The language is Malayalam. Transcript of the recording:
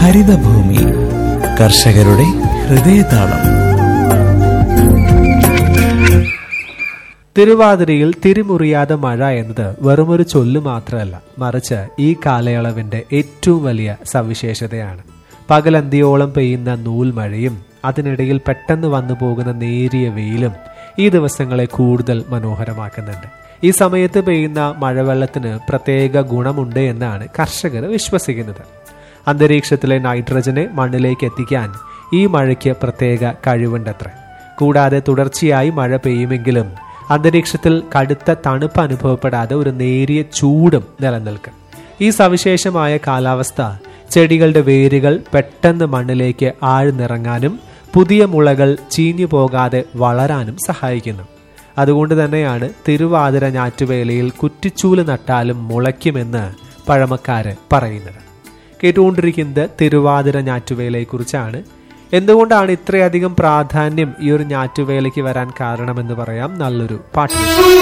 ഹരിതഭൂമി കർഷകരുടെ ഹൃദയതാളം തിരുവാതിരയിൽ തിരിമുറിയാതെ മഴ എന്നത് വെറുമൊരു ചൊല്ലു മാത്രമല്ല മറിച്ച് ഈ കാലയളവിന്റെ ഏറ്റവും വലിയ സവിശേഷതയാണ് പകലന്തിയോളം പെയ്യുന്ന നൂൽമഴയും അതിനിടയിൽ പെട്ടെന്ന് വന്നു പോകുന്ന നേരിയ വെയിലും ഈ ദിവസങ്ങളെ കൂടുതൽ മനോഹരമാക്കുന്നുണ്ട് ഈ സമയത്ത് പെയ്യുന്ന മഴവെള്ളത്തിന് പ്രത്യേക ഗുണമുണ്ട് എന്നാണ് കർഷകർ വിശ്വസിക്കുന്നത് അന്തരീക്ഷത്തിലെ നൈട്രജനെ മണ്ണിലേക്ക് എത്തിക്കാൻ ഈ മഴയ്ക്ക് പ്രത്യേക കഴിവുണ്ടത്രേ കൂടാതെ തുടർച്ചയായി മഴ പെയ്യുമെങ്കിലും അന്തരീക്ഷത്തിൽ കടുത്ത തണുപ്പ് അനുഭവപ്പെടാതെ ഒരു നേരിയ ചൂടും നിലനിൽക്കും ഈ സവിശേഷമായ കാലാവസ്ഥ ചെടികളുടെ വേരുകൾ പെട്ടെന്ന് മണ്ണിലേക്ക് ആഴ്ന്നിറങ്ങാനും പുതിയ മുളകൾ ചീഞ്ഞു പോകാതെ വളരാനും സഹായിക്കുന്നു അതുകൊണ്ട് തന്നെയാണ് തിരുവാതിര ഞാറ്റുവേലയിൽ കുറ്റിച്ചൂല് നട്ടാലും മുളയ്ക്കുമെന്ന് പഴമക്കാര് പറയുന്നത് കേട്ടുകൊണ്ടിരിക്കുന്നത് തിരുവാതിര ഞാറ്റുവേലയെക്കുറിച്ചാണ് എന്തുകൊണ്ടാണ് ഇത്രയധികം പ്രാധാന്യം ഈ ഒരു ഞാറ്റുവേലയ്ക്ക് വരാൻ കാരണമെന്ന് പറയാം നല്ലൊരു പാട്ട്